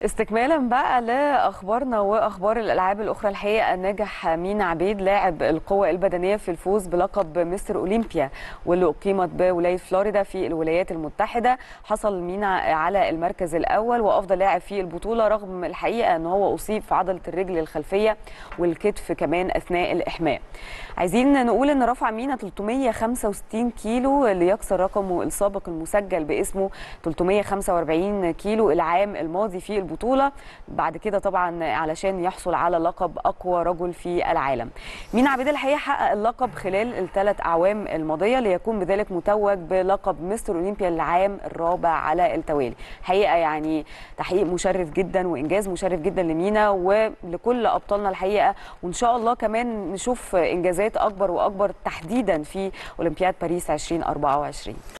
استكمالا بقى لاخبارنا واخبار الالعاب الاخرى الحقيقه نجح مينا عبيد لاعب القوه البدنيه في الفوز بلقب مستر اولمبيا واللي اقيمت بولايه فلوريدا في الولايات المتحده حصل مينا على المركز الاول وافضل لاعب في البطوله رغم الحقيقه ان هو اصيب في عضله الرجل الخلفيه والكتف كمان اثناء الاحماء عايزين نقول ان رفع مينا 365 كيلو ليكسر رقمه السابق المسجل باسمه 345 كيلو العام الماضي في البطوله بعد كده طبعا علشان يحصل على لقب اقوى رجل في العالم مينا عبيد الحقيقه حقق اللقب خلال الثلاث اعوام الماضيه ليكون بذلك متوج بلقب مستر اولمبيا العام الرابع على التوالي حقيقه يعني تحقيق مشرف جدا وانجاز مشرف جدا لمينا ولكل ابطالنا الحقيقه وان شاء الله كمان نشوف انجازات اكبر واكبر تحديدا في اولمبياد باريس 2024